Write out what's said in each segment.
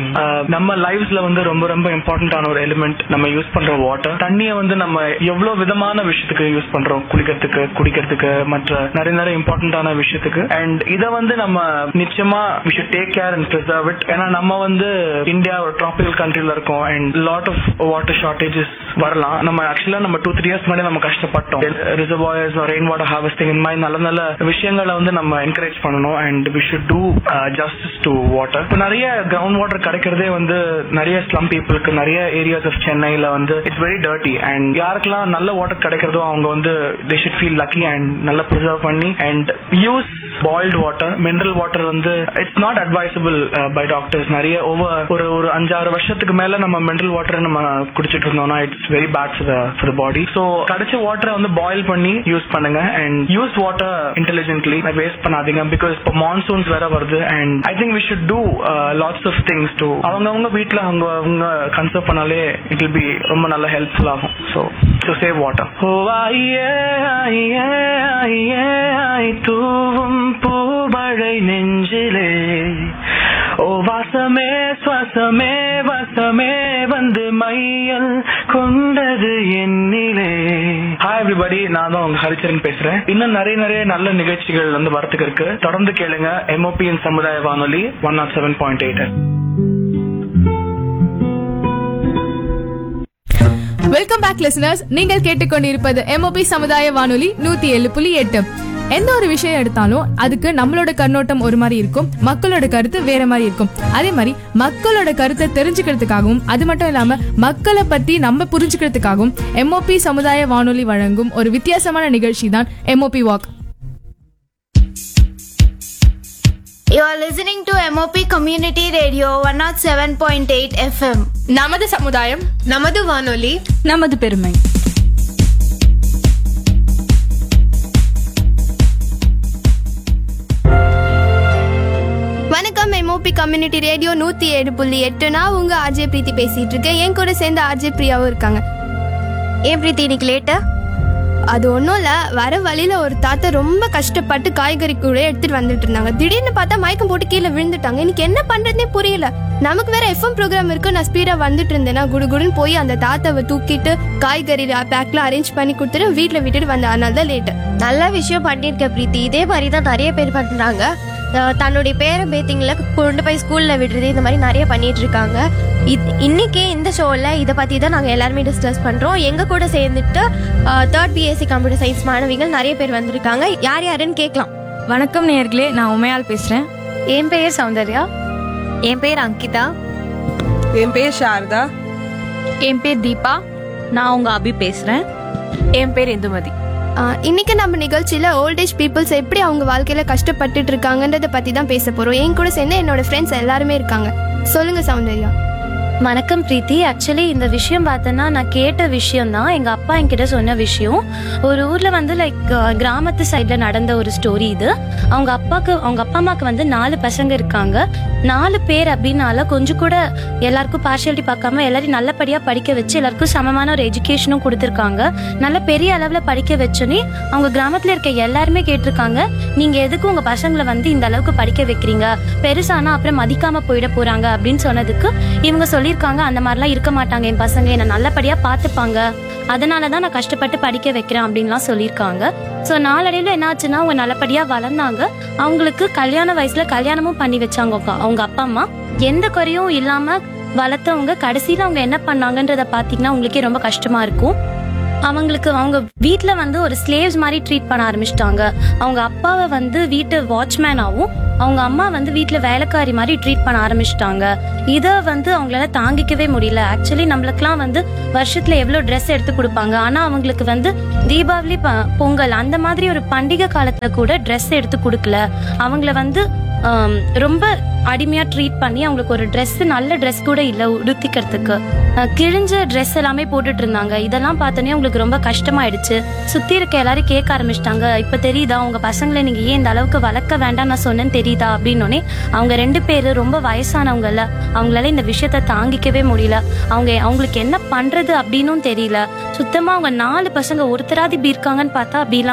ஆஹ் நம்ம லைஃப்ஸ்ல வந்து ரொம்ப ரொம்ப இம்பார்ட்டன்டான ஒரு எலிமெண்ட் நம்ம யூஸ் பண்ற வாட்டர் தண்ணியை வந்து நம்ம எவ்வளவு விதமான விஷயத்துக்கு யூஸ் பண்றோம் குளிக்கிறதுக்கு குடிக்கிறதுக்கு மற்ற நிறைய நிறைய இம்பார்ட்டன்டான விஷயத்துக்கு அண்ட் இத வந்து நம்ம நிச்சயமா we should take care and preserve it ஏன்னா நம்ம வந்து இந்தியா ஒரு ட்ராபிக்கல் கண்ட்ரில இருக்கோம் and lot of water shortages வரலாம் நம்ம ஆக்சுவலா நம்ம டூ த்ரீ இயர்ஸ் முன்னாடி நம்ம கஷ்டப்பட்டோம் ரிசர்வாயர்ஸ் ரெயின் வாட்டர் ஹார்வெஸ்டிங் இந்த மாதிரி நல்ல நல்ல விஷயங்களை வந்து நம்ம என்கரேஜ் பண்ணணும் and we should do justice to water இப்போ நிறைய கிரவுண்ட் வாட்டர் கிடைக்கிறதே வந்து நிறைய ஸ்லம் பீப்புளுக்கு நிறைய ஏரியாஸ் ஆஃப் சென்னையில வந்து இட்ஸ் வெரி டர்ட்டி அண்ட் யாருக்கெல்லாம் நல்ல வாட்டர் கிடைக்கிறதோ அவங்க வந்து they should feel lucky and நல்லா ப்ரிசர்வ் பண்ணி and use boiled water mineral water வந்து it's not advisable by doctors நிறைய ஓவர் ஒரு ஒரு அஞ்சாறு வருஷத்துக்கு மேல நம்ம மினரல் வாட்டர் நம்ம குடிச்சிட்டு இருந்தோம்னா it's very bad for for body so கிடைச்ச வாட்டரை வந்து பாயில் பண்ணி யூஸ் பண்ணுங்க and use water intelligently waste பண்ணாதீங்க பிகாஸ் இப்போ மான்சூன்ஸ் வேற வருது and I think we should do lots of things to அவங்கவுங்க வீட்டில் அவங்க அவங்க கன்சர்வ் பண்ணாலே இட் வில் பி ரொம்ப நல்ல ஹெல்ப்ஃபுல் ஆகும் so to save water oh ஐயே ஐயே ஐயே ஐ தூவும் பூமழை நெஞ்சிலே ஓ வாசமே சுவாசமே வாசமே வந்து மையல் கொண்டது என்னிலே ஹாய் எவ்ரிபடி நான் தான் உங்க ஹரிச்சரன் பேசுறேன் இன்னும் நிறைய நிறைய நல்ல நிகழ்ச்சிகள் வந்து வரத்துக்கு இருக்கு தொடர்ந்து கேளுங்க எம்ஓபிஎன் சமுதாய வானொலி one naught seven point eight welcome back listeners நீங்கள் கேட்டுக்கொண்டிருப்பது எம்ஓபி சமுதாய வானொலி நூத்தி ஏழு புள்ளி எட்டு எந்த ஒரு விஷயம் எடுத்தாலும் அதுக்கு நம்மளோட கண்ணோட்டம் ஒரு மாதிரி இருக்கும் மக்களோட கருத்து வேற மாதிரி இருக்கும் அதே மாதிரி மக்களோட கருத்தை தெரிஞ்சுக்கிறதுக்காகவும் அது மட்டும் இல்லாம மக்களை பத்தி நம்ம புரிஞ்சுக்கிறதுக்காகவும் எம்ஓபி சமுதாய வானொலி வழங்கும் ஒரு வித்தியாசமான நிகழ்ச்சி தான் MOP Vaak You are listening to MOP Community Radio 107.8 FM. நமது சமுதாயம் நமது வானொலி நமது பெருமை வணக்கம் எம்ஓபி கம்யூனிட்டி ரேடியோ நூத்தி ஏழு புள்ளி எட்டு நான் உங்க ஆர்ஜே பிரீத்தி பேசிட்டு இருக்கேன் என் கூட சேர்ந்து ஆர்ஜே பிரியாவும் இருக்காங்க ஏன் பிரீத்தி இன்னைக்கு லேட்டா அது ஒன்றும் இல்லை வர வழியில ஒரு தாத்தா ரொம்ப கஷ்டப்பட்டு காய்கறி கூட எடுத்துட்டு வந்துட்டு இருந்தாங்க திடீர்னு பார்த்தா மயக்கம் போட்டு கீழே விழுந்துட்டாங்க எனக்கு என்ன பண்றதுனே புரியல நமக்கு வேற எஃப்எம் ப்ரோக்ராம் இருக்கு நான் ஸ்பீடா வந்துட்டு இருந்தேன்னா குடுகுடுன்னு போய் அந்த தாத்தாவை தூக்கிட்டு காய்கறி பேக்ல அரேஞ்ச் பண்ணி கொடுத்துட்டு வீட்டில் விட்டுட்டு வந்தேன் அதனால தான் லேட்டு நல்ல விஷயம் பண்ணிருக்க பிரீத்தி இதே மாதிரி தான் நிறைய பேர் பண்றாங்க அஹ் தன்னுடைய பேர பேத்திங்களை கொண்டு போய் ஸ்கூல்ல விடுறது இந்த மாதிரி நிறைய பண்ணிட்டு இருக்காங்க இத்- இன்னைக்கு இந்த ஷோவில் இதை பற்றி தான் நாங்கள் எல்லாருமே டிஸ்கஸ் பண்ணுறோம் எங்கள் கூட சேர்ந்துட்டு தேர்ட் பிஎஸ்சி கம்ப்யூட்டர் சயின்ஸ் மாணவிகள் நிறைய பேர் வந்திருக்காங்க யார் யாருன்னு கேட்கலாம் வணக்கம் நேயர்களே நான் உமையால் பேசுறேன் என் பெயர் சௌந்தர்யா என் பேர் அங்கிதா என் பேர் சாரதா என் பேர் தீபா நான் உங்க அபி பேசுகிறேன் என் பேர் இந்துமதி ஆஹ் இன்னைக்கு நம்ம நிகழ்ச்சியில ஓல்டேஜ் பீப்புள்ஸ் எப்படி அவங்க வாழ்க்கையில கஷ்டப்பட்டுட்டு இருக்காங்கன்றத பத்தி தான் பேச போறோம் என் கூட சேர்ந்து என்னோட ஃப்ரெண்ட்ஸ் எல்லாருமே இருக்காங்க சொல்லுங்க சௌந்தர்யா வணக்கம் பிரீத்தி ஆக்சுவலி இந்த விஷயம் பார்த்தோன்னா நான் கேட்ட விஷயம் தான் எங்கள் அப்பா என்கிட்ட சொன்ன விஷயம் ஒரு ஊரில் வந்து லைக் கிராமத்து சைடில் நடந்த ஒரு ஸ்டோரி இது அவங்க அப்பாவுக்கு அவங்க அப்பா அம்மாவுக்கு வந்து நாலு பசங்க இருக்காங்க நாலு பேர் அப்படின்னால கொஞ்சம் கூட எல்லாருக்கும் பார்ஷியாலிட்டி பார்க்காம எல்லாரையும் நல்லபடியாக படிக்க வச்சு எல்லாருக்கும் சமமான ஒரு எஜுகேஷனும் கொடுத்துருக்காங்க நல்ல பெரிய அளவில் படிக்க வச்சோன்னே அவங்க கிராமத்தில் இருக்க எல்லாருமே கேட்டிருக்காங்க நீங்கள் எதுக்கு உங்கள் பசங்களை வந்து இந்த அளவுக்கு படிக்க வைக்கிறீங்க பெருசானா அப்புறம் மதிக்காம போயிட போறாங்க அப்படின்னு சொன்னதுக்கு இவங்க சொல்லியிருக்காங்க அந்த மாதிரிலாம் இருக்க மாட்டாங்க என் பசங்க என்னை நல்லபடியா பார்த்துப்பாங்க அதனால தான் நான் கஷ்டப்பட்டு படிக்க வைக்கிறேன் அப்படின்லாம் சொல்லியிருக்காங்க ஸோ நாளடைவில் என்னாச்சுன்னா அவங்க நல்லபடியாக வளர்ந்தாங்க அவங்களுக்கு கல்யாண வயசுல கல்யாணமும் பண்ணி வச்சாங்க அவங்க- அவங்க அப்பா அம்மா எந்த குறையும் இல்லாமல் வளர்த்தவங்க கடைசியில் அவங்க என்ன பண்ணாங்கன்றத பார்த்தீங்கன்னா உங்களுக்கே ரொம்ப கஷ்டமா இருக்கும் அவங்களுக்கு அவங்க வீட்டில் வந்து ஒரு ஸ்லேவ்ஸ் மாதிரி ட்ரீட் பண்ண ஆரம்பிச்சிட்டாங்க அவங்க அப்பாவை வந்து வீட்டு வாட்ச்மேனாகவும் அவங்க அம்மா வந்து வீட்டில் வேலைக்காரி மாதிரி ட்ரீட் பண்ண ஆரம்பிச்சிட்டாங்க இதை வந்து அவங்களால தாங்கிக்கவே முடியல ஆக்சுவலி நம்மளுக்குலாம் வந்து வருஷத்தில் எவ்வளோ ட்ரெஸ் எடுத்து கொடுப்பாங்க ஆனால் அவங்களுக்கு வந்து தீபாவளி ப- பொங்கல் அந்த மாதிரி ஒரு பண்டிகை காலத்தில் கூட ட்ரெஸ் எடுத்து கொடுக்கல அவங்கள வந்து ஆம், ரொம்ப அடிமையா ட்ரீட் பண்ணி அவங்களுக்கு ஒரு Dress நல்ல Dress கூட இல்லை உடுத்திக்கிறதுக்கு அஹ், கிழிஞ்ச Dress எல்லாமே போட்டுட்டு இருந்தாங்க இதெல்லாம் பார்த்தோன்னே அவங்களுக்கு ரொம்ப கஷ்டமாயிடுச்சு சுத்தி இருக்க எல்லாரும் கேட்க ஆரம்பிச்சிட்டாங்க இப்ப தெரியுதா உங்க பசங்களை நீங்க ஏன் இந்த அளவுக்கு வளர்க்க வேண்டாம் நான் சொன்னேன்னு தெரியுதா அப்படின்னோடனே அவங்க ரெண்டு பேரும் ரொம்ப வயசானவங்கல்ல அவங்களால இந்த விஷயத்த தாங்கிக்கவே முடியல அவங்க அவங்களுக்கு என்ன பண்றது அப்படின்னும் தெரியல சுத்தமா அவங்க நாலு பசங்க ஒருத்தராதி இப்படி இருக்காங்கன்னு பார்த்தா அப்படி இல்லாம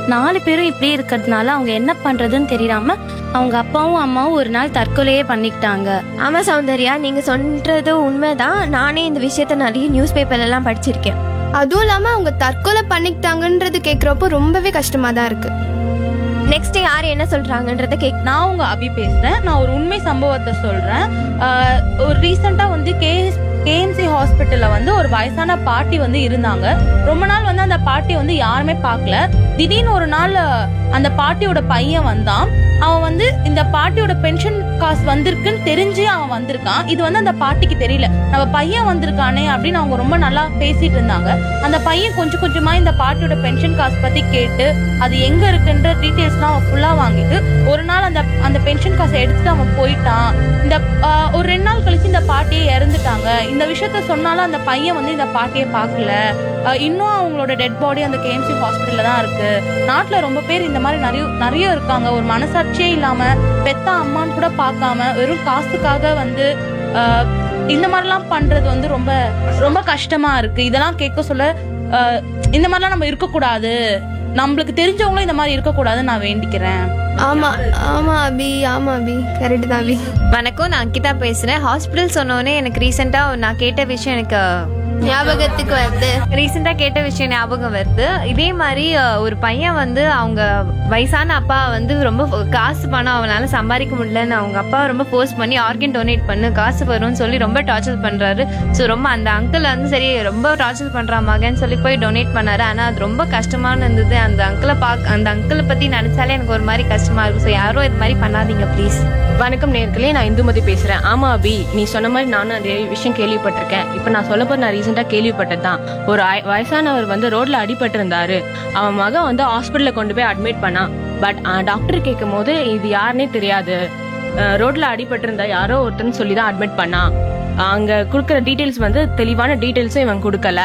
நாலு பேரும் இப்படி இருக்கிறதுனால அவங்க என்ன பண்றதுன்னு தெரியாம அவங்க அப்பாவும் அம்மாவும் ஒரு நாள் தற்கொலையே பண்ணிக்கிட்டாங்க ஆமா சௌந்தர்யா நீங்க சொல்றது உண்மைதான் நானே இந்த விஷயத்த நிறைய நியூஸ் பேப்பர்ல எல்லாம் படிச்சிருக்கேன் அதுவும் இல்லாம அவங்க தற்கொலை பண்ணிக்கிட்டாங்கன்றது கேக்குறப்போ ரொம்பவே கஷ்டமா தான் இருக்கு நெக்ஸ்ட் யார் என்ன சொல்றாங்கன்றத கேக் நான் உங்க அபி பேசுறேன் நான் ஒரு உண்மை சம்பவத்தை சொல்றேன் ஆஹ் ஒரு ரீசெண்டா வந்து கே கேஎம்சி ஹாஸ்பிட்டல்ல வந்து ஒரு வயசான பாட்டி வந்து இருந்தாங்க ரொம்ப நாள் வந்து அந்த பாட்டியை வந்து யாருமே பார்க்கல திடீர்னு ஒரு நாள் அந்த பாட்டியோட பையன் வந்தான் அவன் வந்து இந்த பாட்டியோட பென்ஷன் காசு வந்திருக்குன்னு தெரிஞ்சு அவன் வந்திருக்கான் இது வந்து அந்த பாட்டிக்கு தெரியல நம்ம பையன் வந்திருக்கானே அப்படின்னு அவங்க ரொம்ப நல்லா பேசிட்டு இருந்தாங்க அந்த பையன் கொஞ்சம் கொஞ்சமா இந்த பாட்டியோட பென்ஷன் காசு பத்தி கேட்டு அது எங்க இருக்குன்ற டீட்டெயில்ஸ்லாம் அவன் ஃபுல்லா வாங்கிட்டு ஒரு நாள் அந்த அந்த பென்ஷன் காசை எடுத்துட்டு அவன் போயிட்டான் இந்த ஆஹ், ஒரு ரெண்டு நாள் கழிச்சு இந்த பாட்டியே இறந்துட்டாங்க இந்த விஷயத்த சொன்னாலும் அந்த பையன் வந்து இந்த பாட்டியை பார்க்கல ஆஹ், இன்னும் அவங்களோட டெட் பாடி அந்த கேஎம்சி ஹாஸ்பிட்டல்ல தான் இருக்கு நாட்டுல ரொம்ப பேர் இந்த மாதிரி நிறைய நிறைய இருக்காங்க ஒரு மனசாட்சியே இல்லாம பெத்த அம்மான்னு கூட பார்க்காம வெறும் காசுக்காக வந்து ஆஹ், இந்த மாதிரிலாம் பண்றது வந்து ரொம்ப ரொம்ப கஷ்டமா இருக்கு இதெல்லாம் கேட்க சொல்ல ஆஹ், இந்த மாதிரிலாம் நம்ம இருக்கக்கூடாது நம்மளுக்கு தெரிஞ்சவங்களும் இந்த மாதிரி இருக்கக்கூடாதுன்னு நான் வேண்டிக்கிறேன் ஆமா ஆமா அபி ஆமா அபி கரெக்ட் தான் அபி வணக்கம் நான் அங்கிதா பேசுறேன் ஹாஸ்பிட்டல் சொன்னோடனே எனக்கு ரீசெண்டா நான் கேட்ட விஷயம் எனக்கு ஞாபகத்துக்கு வருது ரீசெண்டா கேட்ட விஷயம் ஞாபகம் வருது இதே மாதிரி அஹ், ஒரு பையன் வந்து அவங்க வயசான அப்பா வந்து ரொம்ப காசு பணம் அவனால சம்பாதிக்க முடியலன்னு அவங்க அப்பா ரொம்ப ஃபோர்ஸ் பண்ணி ஆர்கன் டொனேட் பண்ணு காசு வரும்னு சொல்லி ரொம்ப டார்ச்சர் பண்றாரு ஸோ ரொம்ப அந்த அங்கிள் வந்து சரி ரொம்ப டார்ச்சர் பண்றா மகன்னு சொல்லி போய் டொனேட் பண்ணாரு ஆனா அது ரொம்ப கஷ்டமான இருந்தது அந்த அங்கிளை பார்க்க அந்த அங்கிளை பத்தி நினைச்சாலே எனக்கு ஒரு மாதிரி கஷ்டமா இருக்கும் ஸோ யாரும் இது மாதிரி பண்ணாதீங்க ப்ளீஸ் வணக்கம் நேர்களே நான் இந்துமதி பேசுறேன் ஆமா அபி நீ சொன்ன மாதிரி நானும் நிறைய விஷயம் கேள்விப்பட்டிருக்கேன் இப்போ நான் சொல்ல போது நான் ரீசெண்டா கேள்விப்பட்டது தான் ஒரு ஆய- வயசானவர் வந்து ரோட்ல அடிபட்டு இருந்தாரு அவன் மகன் வந்து ஹாஸ்பிட்டல்ல கொண்டு போய் அட்மிட் பண்ணான் பட் டாக்டர் கேட்கும் போது இது யாருன்னே தெரியாது அஹ், ரோட்ல அடிபட்டு இருந்தா யாரோ ஒருத்தன் சொல்லி தான் அட்மிட் பண்ணான் அங்க கொடுக்குற டீடைல்ஸ் வந்து தெளிவான டீடைல்ஸும் இவன் கொடுக்கல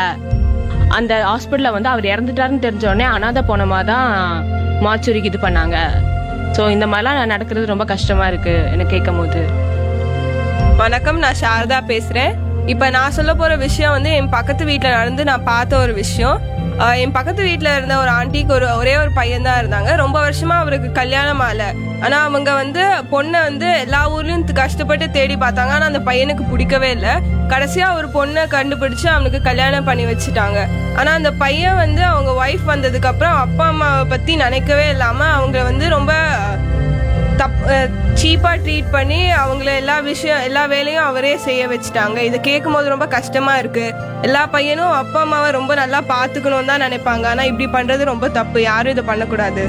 அந்த ஹாஸ்பிட்டல்ல வந்து அவர் இறந்துட்டாருன்னு தெரிஞ்ச உடனே அனாதை போனமா தான் மாச்சுரிக்கு இது பண்ணாங்க ஸோ இந்த மாதிரிலாம் நடக்கிறது ரொம்ப கஷ்டமா இருக்கு எனக்கு கேட்கும் போது வணக்கம் நான் சாரதா பேசுறேன் இப்ப நான் சொல்ல போற விஷயம் வந்து என் பக்கத்து வீட்ல நடந்து நான் பார்த்த ஒரு விஷயம் ஆஹ் என் பக்கத்து வீட்ல இருந்த ஒரு ஆண்டிக்கு ஒரு ஒரே ஒரு பையன் தான் இருந்தாங்க ரொம்ப வருஷமா அவருக்கு கல்யாணம் ஆகல ஆனா அவங்க வந்து பொண்ணை வந்து எல்லா ஊர்லயும் து- கஷ்டப்பட்டு தேடி பார்த்தாங்க ஆனா அந்த பையனுக்கு பிடிக்கவே இல்லை கடைசியா ஒரு பொண்ணை கண்டுபிடிச்சு அவனுக்கு கல்யாணம் பண்ணி வச்சுட்டாங்க ஆனா அந்த பையன் வந்து அவங்க ஒய்ஃப் வந்ததுக்கு அப்புறம் அப்பா அம்மாவை பத்தி நினைக்கவே இல்லாம அவங்க வந்து ரொம்ப தப் சீப்பாக ட்ரீட் பண்ணி அவங்கள எல்லா விஷயம் எல்லா வேலையும் அவரே செய்ய வச்சுட்டாங்க இதை கேட்கும் போது ரொம்ப கஷ்டமா இருக்கு எல்லா பையனும் அப்பா அம்மாவை ரொம்ப நல்லா பார்த்துக்கணும் தான் நினைப்பாங்க ஆனால் இப்படி பண்றது ரொம்ப தப்பு யாரும் இதை பண்ணக்கூடாது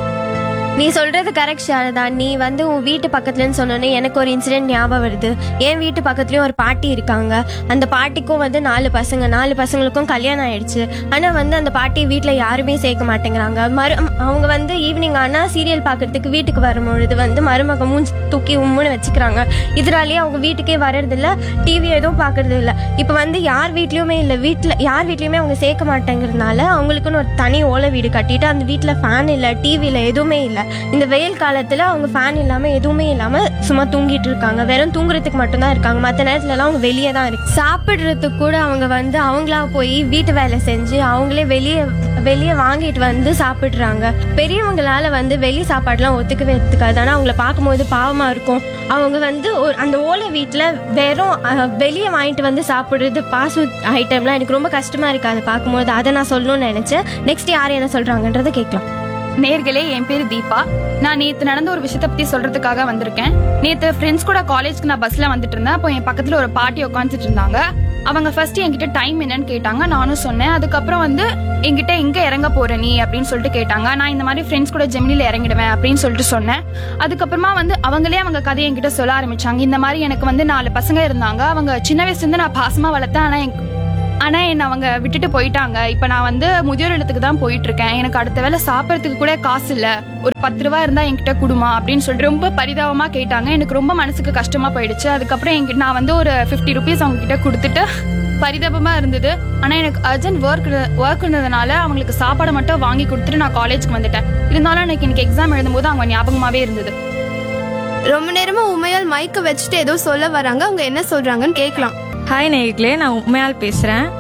நீ சொல்றது கரெக்ட் சாரதா நீ வந்து உன் வீட்டு பக்கத்துலன்னு சொன்னோன்னே எனக்கு ஒரு இன்சிடென்ட் ஞாபகம் வருது என் வீட்டு பக்கத்துலயும் ஒரு பாட்டி இருக்காங்க அந்த பாட்டிக்கும் வந்து நாலு பசங்க நாலு பசங்களுக்கும் கல்யாணம் ஆயிடுச்சு ஆனா வந்து அந்த பாட்டி வீட்ல யாருமே சேர்க்க மாட்டேங்கிறாங்க மறு அவங்க வந்து ஈவினிங் ஆனா சீரியல் பார்க்கறதுக்கு வீட்டுக்கு வரும்பொழுது வந்து மருமக மூஞ்சி தூக்கி உம்முன்னு வச்சுக்கிறாங்க இதனாலேயே அவங்க வீட்டுக்கே வர்றது இல்ல டிவி எதுவும் பார்க்கறது இல்ல இப்போ வந்து யார் வீட்லயுமே இல்ல வீட்ல யார் வீட்லயுமே அவங்க சேர்க்க மாட்டேங்கிறதுனால அவங்களுக்குன்னு ஒரு தனி ஓலை வீடு கட்டிட்டு அந்த வீட்ல ஃபேன் இல்ல டிவி இல்ல எதுவுமே இல்ல இந்த வெயில் காலத்துல அவங்க ஃபேன் இல்லாம எதுவுமே இல்லாம சும்மா தூங்கிட்டு இருக்காங்க வெறும் தூங்குறதுக்கு மட்டும்தான் இருக்காங்க மற்ற நேரத்துல எல்லாம் அவங்க வெளியே தான் இருக்கு சாப்பிடுறதுக்கு கூட அவங்க வந்து அவங்களா போய் வீட்டு வேலை செஞ்சு அவங்களே வெளியே வெளியே வாங்கிட்டு வந்து சாப்பிடுறாங்க பெரியவங்களால வந்து வெளி சாப்பாடுலாம் ஒத்துக்கவே ஒத்துக்காது ஆனா அவங்கள பார்க்கும்போது பாவமா இருக்கும் அவங்க வந்து ஒரு அந்த ஓலை வீட்டில் வெறும் அஹ், வெளியே வாங்கிட்டு வந்து சாப்பிடுறது பாஸ் ஐட்டம்லாம் எனக்கு ரொம்ப கஷ்டமா இருக்கு அதை பார்க்கும்போது அதை நான் சொல்லணும்னு நினைச்சேன் நெக்ஸ்ட் யார் என்ன சொல்றாங்கன்றதை கேட்கலாம் நேர்களே என் பேரு தீபா நான் நேத்து நடந்த ஒரு விஷயத்தை பத்தி சொல்றதுக்காக வந்திருக்கேன் நேத்து ஃப்ரெண்ட்ஸ் கூட காலேஜ்க்கு நான் பஸ்ல வந்துட்டு இருந்தேன் அப்போ என் பக்கத்துல ஒரு பாட்டி உட்காந்துட்டு இருந்தாங்க அவங்க ஃபர்ஸ்ட் என்கிட்ட டைம் என்னன்னு கேட்டாங்க நானும் சொன்னேன் அதுக்கப்புறம் வந்து என்கிட்ட எங்க இறங்க போற நீ அப்படின்னு சொல்லிட்டு கேட்டாங்க நான் இந்த மாதிரி ஃப்ரெண்ட்ஸ் கூட ஜெமினில இறங்கிடுவேன் அப்படின்னு சொல்லிட்டு சொன்னேன் அதுக்கப்புறமா வந்து அவங்களே அவங்க கதையை என்கிட்ட சொல்ல ஆரம்பிச்சாங்க இந்த மாதிரி எனக்கு வந்து நாலு பசங்க இருந்தாங்க அவங்க சின்ன வயசுல இருந்து நான் பாசமா வளர்த்தேன் ஆனா எனக்கு ஆனா என்ன அவங்க விட்டுட்டு போயிட்டாங்க இப்ப நான் வந்து முதியோர் இல்லத்துக்கு தான் போயிட்டு இருக்கேன் எனக்கு அடுத்த வேளை சாப்பிடறதுக்கு கூட காசு இல்ல ஒரு பத்து ரூபா இருந்தா என்கிட்ட குடுமா அப்படின்னு சொல்லிட்டு ரொம்ப பரிதாபமா கேட்டாங்க எனக்கு ரொம்ப மனசுக்கு கஷ்டமா போயிடுச்சு அதுக்கப்புறம் என்கிட்ட நான் வந்து ஒரு ஃபிஃப்டி ருபீஸ் அவங்க கிட்ட கொடுத்துட்டு பரிதாபமா இருந்தது ஆனா எனக்கு அர்ஜென்ட் ஒர்க் ஒர்க் இருந்ததுனால அவங்களுக்கு சாப்பாடை மட்டும் வாங்கி கொடுத்துட்டு நான் காலேஜ்க்கு வந்துட்டேன் இருந்தாலும் எனக்கு எனக்கு எக்ஸாம் எழுதும்போது அவங்க ஞாபகமாவே இருந்தது ரொம்ப நேரமா உமையால் மைக்க வச்சுட்டு ஏதோ சொல்ல வராங்க அவங்க என்ன சொல்றாங்கன்னு கேட்கலாம் ஹாய் நேயர்களே நான் உண்மையால் பேசுகிறேன்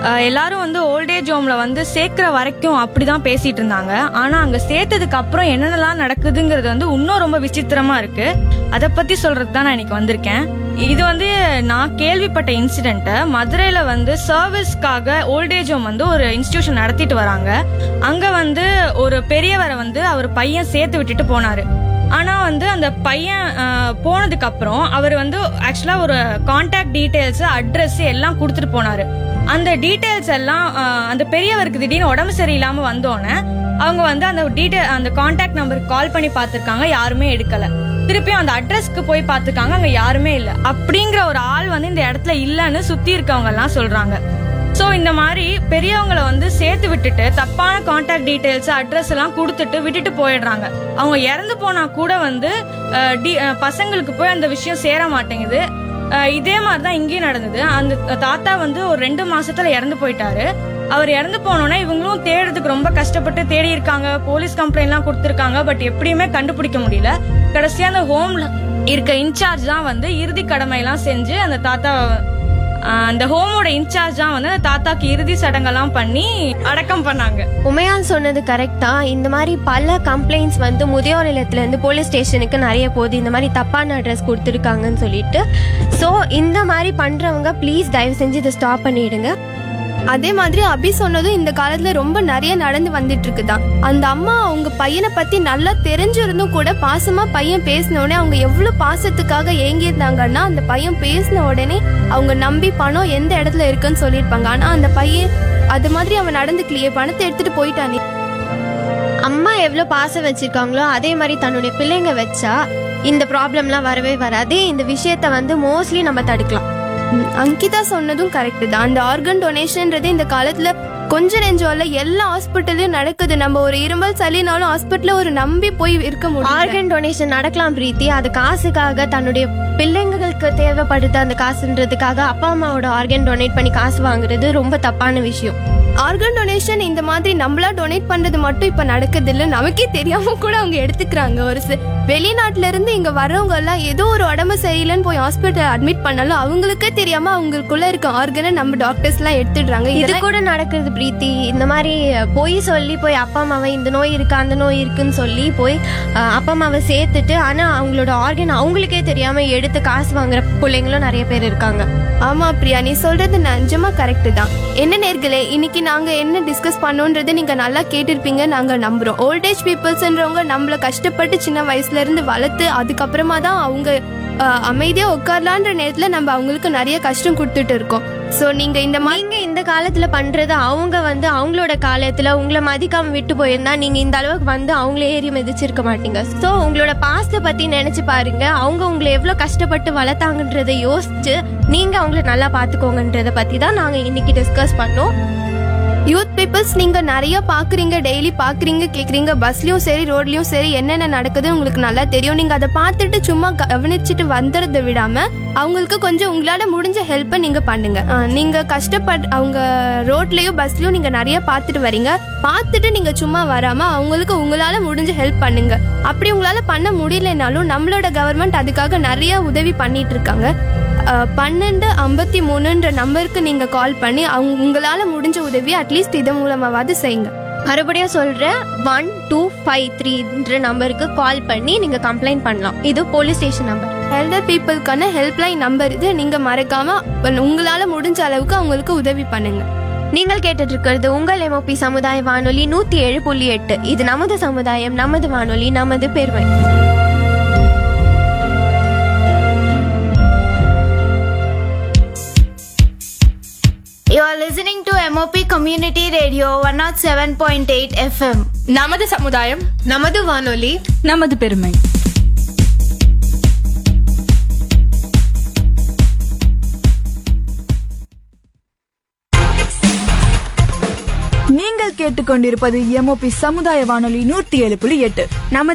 அஹ், எல்லாரும் வந்து ஓல்டேஜ் ஹோம்ல வந்து சேர்க்கிற வரைக்கும் அப்படிதான் பேசிட்டு இருந்தாங்க ஆனா அங்க சேர்த்ததுக்கு அப்புறம் என்னென்னலாம் நடக்குதுங்கிறது வந்து இன்னும் ரொம்ப விசித்திரமா இருக்கு அதை பத்தி சொல்றது தான் நான் இன்னைக்கு வந்திருக்கேன் இது வந்து நான் கேள்விப்பட்ட இன்சிடென்ட் மதுரையில வந்து சர்வீஸ்க்காக ஓல்டேஜ் ஹோம் வந்து ஒரு இன்ஸ்டிடியூஷன் நடத்திட்டு வராங்க அங்க வந்து ஒரு பெரியவரை வந்து அவர் பையன் சேர்த்து விட்டுட்டு போனாரு ஆனா வந்து அந்த பையன் அஹ், போனதுக்கு அப்புறம் அவர் வந்து ஆக்சுவலா ஒரு கான்டாக்ட் டீடைல்ஸ் அட்ரஸ் எல்லாம் கொடுத்துட்டு போனாரு அந்த டீடைல்ஸ் எல்லாம் அஹ், அந்த பெரியவருக்கு திடீர்னு உடம்பு சரியில்லாம வந்தோடனே அவங்க வந்து அந்த டீடைல் அந்த கான்டாக்ட் நம்பருக்கு கால் பண்ணி பார்த்திருக்காங்க யாருமே எடுக்கல திருப்பியும் அந்த அட்ரஸ்க்கு போய் பார்த்திருக்காங்க அங்க யாருமே இல்ல அப்படிங்கிற ஒரு ஆள் வந்து இந்த இடத்துல இல்லைன்னு சுத்தி இருக்கவங்க எல்லாம் சொல்றாங்க சோ இந்த மாதிரி பெரியவங்கள வந்து சேர்த்து விட்டுட்டு தப்பான கான்டாக்ட் டீடைல்ஸ் அட்ரஸ் எல்லாம் கொடுத்துட்டு விட்டுட்டு போயிடுறாங்க அவங்க இறந்து போனா கூட வந்து அஹ், டி- அஹ், பசங்களுக்கு போய் அந்த விஷயம் சேர மாட்டேங்குது அஹ், இதே மாதிரி தான் இங்கேயும் நடந்தது அந்த தாத்தா வந்து ஒரு ரெண்டு மாசத்துல இறந்து போயிட்டாரு அவர் இறந்து போனோன்னே இவங்களும் தேடுறதுக்கு ரொம்ப கஷ்டப்பட்டு தேடி இருக்காங்க போலீஸ் கம்ப்ளைண்ட்லாம் கொடுத்துருக்காங்க பட் எப்படியுமே கண்டுபிடிக்க முடியல கடைசியா அந்த ஹோம்ல இருக்க இன்சார்ஜ் தான் வந்து இறுதி கடமையெல்லாம் செஞ்சு அந்த தாத்தா ஆஹ் அந்த ஹோமோட இன்சார்ஜ் தான் வந்து அந்த தாத்தாக்கு இறுதி சடங்கெல்லாம் பண்ணி அடக்கம் பண்ணாங்க உமையால் சொன்னது கரெக்ட் தான் இந்த மாதிரி பல கம்ப்ளைண்ட்ஸ் வந்து முதியோர் இல்லத்துல இருந்து போலீஸ் ஸ்டேஷனுக்கு நிறைய போகுது இந்த மாதிரி தப்பான அட்ரஸ் கொடுத்துருக்காங்கன்னு சொல்லிட்டு ஸோ இந்த மாதிரி பண்றவங்க ப்ளீஸ் தயவு செஞ்சு இதை ஸ்டாப் பண்ணிடுங்க அதே மாதிரி அபி சொன்னதும் இந்த காலத்துல ரொம்ப நிறைய நடந்து வந்துட்டு இருக்குதான் அந்த அம்மா அவங்க பையனை பத்தி நல்லா தெரிஞ்சிருந்தும் கூட பாசமா பையன் பேசின உடனே அவங்க எவ்வளவு பாசத்துக்காக ஏங்கி இருந்தாங்கன்னா அந்த பையன் பேசின உடனே அவங்க நம்பி பணம் எந்த இடத்துல இருக்குன்னு சொல்லியிருப்பாங்க ஆனா அந்த பையன் அது மாதிரி அவன் நடந்துக்கலையே பணத்தை எடுத்துட்டு போயிட்டானே அம்மா எவ்வளோ பாசம் வச்சிருக்காங்களோ அதே மாதிரி தன்னுடைய பிள்ளைங்க வச்சா இந்த ப்ராப்ளம்லாம் வரவே வராது இந்த விஷயத்த வந்து மோஸ்ட்லி நம்ம தடுக்கலாம் ம், அங்கிதா சொன்னதும் கரெக்ட் தான் அந்த ஆர்கன் டொனேஷன்ன்றது இந்த காலத்துல கொஞ்ச நெஞ்சம் இல்ல எல்லா ஹாஸ்பிட்டல்லையும் நடக்குது நம்ம ஒரு இருமல் சளினாலும் ஹாஸ்பிட்டல்ல ஒரு நம்பி போய் இருக்க முடியும் ஆர்கன் டொனேஷன் நடக்கலாம் பிரீத்தி அது காசுக்காக தன்னுடைய பிள்ளைங்களுக்கு தேவைப்படுது அந்த காசுன்றதுக்காக அப்பா அம்மாவோட ஆர்கன் டொனேட் பண்ணி காசு வாங்குறது ரொம்ப தப்பான விஷயம் ஆர்கன் டொனேஷன் இந்த மாதிரி நம்மளா டொனேட் பண்றது மட்டும் இப்ப நடக்குது இல்ல நமக்கே தெரியாம கூட அவங்க எடுத்துக்கிறாங்க ஒரு சி- வெளிநாட்டுல இருந்து இங்க வர்றவங்க எல்லாம் ஏதோ ஒரு உடம்பு சரியில்லைன்னு போய் ஹாஸ்பிட்டல் அட்மிட் பண்ணாலும் அவங்களுக்கே தெரியாம அவங்களுக்குள்ள இருக்க ஆர்கனை நம்ம டாக்டர்ஸ் எல்லாம் எடுத்துடுறாங்க இது இதெல்லாம் கூட நடக்குது பிரீத்தி இந்த மாதிரி பொய் சொல்லி போய் அப்பா அம்மாவை இந்த நோய் இருக்கு அந்த நோய் இருக்குன்னு சொல்லி போய் அஹ், அப்பா அம்மாவை சேர்த்துட்டு ஆனா அவங்களோட ஆர்கன் அவங்களுக்கே தெரியாம எடுத்து காசு வாங்குற பிள்ளைங்களும் நிறைய பேர் இருக்காங்க ஆமா பிரியா நீ சொல்றது நிஜமா கரெக்ட் தான் என்ன நேர்களே இன்னைக்கு நாங்க என்ன டிஸ்கஸ் பண்ணோன்றது நீங்க நல்லா கேட்டிருப்பீங்க நாங்க நம்புறோம் ஓல்டேஜ் பீப்புள்ஸ்ன்றவங்க நம்மள கஷ்டப்பட்டு சின்ன வயசுல இருந்து வளர்த்து அதுக்கப்புறமா தான் அவங்க அஹ், அமைதியா உட்காரலான்ற நேரத்துல நம்ம அவங்களுக்கு நிறைய கஷ்டம் கொடுத்துட்டு இருக்கோம் சோ நீங்க இந்த மாதிரி நீங்க இந்த காலத்துல பண்றது அவங்க வந்து அவங்களோட காலத்துல உங்களை மதிக்காம விட்டு போயிருந்தா நீங்க இந்த அளவுக்கு வந்து அவங்கள ஏறி மிதிச்சிருக்க மாட்டீங்க சோ உங்களோட பாஸ்ட பத்தி நினைச்சு பாருங்க அவங்க உங்களை எவ்வளவு கஷ்டப்பட்டு வளர்த்தாங்கன்றதை யோசிச்சு நீங்க அவங்கள நல்லா பாத்துக்கோங்கன்றத பத்தி தான் நாங்க இன்னைக்கு டிஸ்கஸ் பண்ணோம் யூத் பீப்புள்ஸ் நீங்க நிறைய பாக்குறீங்க டெய்லி பாக்குறீங்க கேக்குறீங்க பஸ்லயும் சரி ரோட்லயும் சரி என்னென்ன நடக்குதுன்னு உங்களுக்கு நல்லா தெரியும் நீங்க அதை பார்த்துட்டு சும்மா கவனிச்சுட்டு வந்துறதை விடாம அவங்களுக்கு கொஞ்சம் உங்களால முடிஞ்ச ஹெல்ப்பை நீங்க பண்ணுங்க ஆஹ், நீங்க கஷ்டப்பட் அவங்க ரோட்லயும் பஸ்லயும் நீங்க நிறைய பார்த்துட்டு வரீங்க பார்த்துட்டு நீங்க சும்மா வராம அவங்களுக்கு உங்களால முடிஞ்ச ஹெல்ப் பண்ணுங்க அப்படி உங்களால பண்ண முடியலனாலும் நம்மளோட கவர்மெண்ட் அதுக்காக நிறைய உதவி பண்ணிட்டு இருக்காங்க அஹ், பன்னெண்டு ஐம்பத்தி மூணுன்ற நம்பருக்கு நீங்க கால் பண்ணி அவங்க உங்களால முடிஞ்ச உதவி அட்லீஸ்ட் இதன் மூலமாவது செய்யுங்க மறுபடியும் சொல்றேன் ஒன் டூ ஃபைவ் த்ரீன்ற நம்பருக்கு கால் பண்ணி நீங்க கம்ப்ளைண்ட் பண்ணலாம் இது போலீஸ் ஸ்டேஷன் நம்பர் எல்டர் பீப்புளுக்கான ஹெல்ப்லைன் நம்பர் இது நீங்க மறக்காம உங்களால முடிஞ்ச அளவுக்கு அவங்களுக்கு உதவி பண்ணுங்க நீங்கள் கேட்டுட்டு இருக்கிறது உங்கள் எம்ஓபி சமுதாய வானொலி நூத்தி ஏழு புள்ளி எட்டு இது நமது சமுதாயம் நமது வானொலி நமது பெருமை You are listening to MOP Community Radio 107.8 FM. நமது சமுதாயம் நமது வானொலி நமது பெருமை நீங்கள் கேட்டுக்கொண்டிருப்பது எம்ஓபி சமுதாய வானொலி நூத்தி ஏழு புள்ளி எட்டு நமது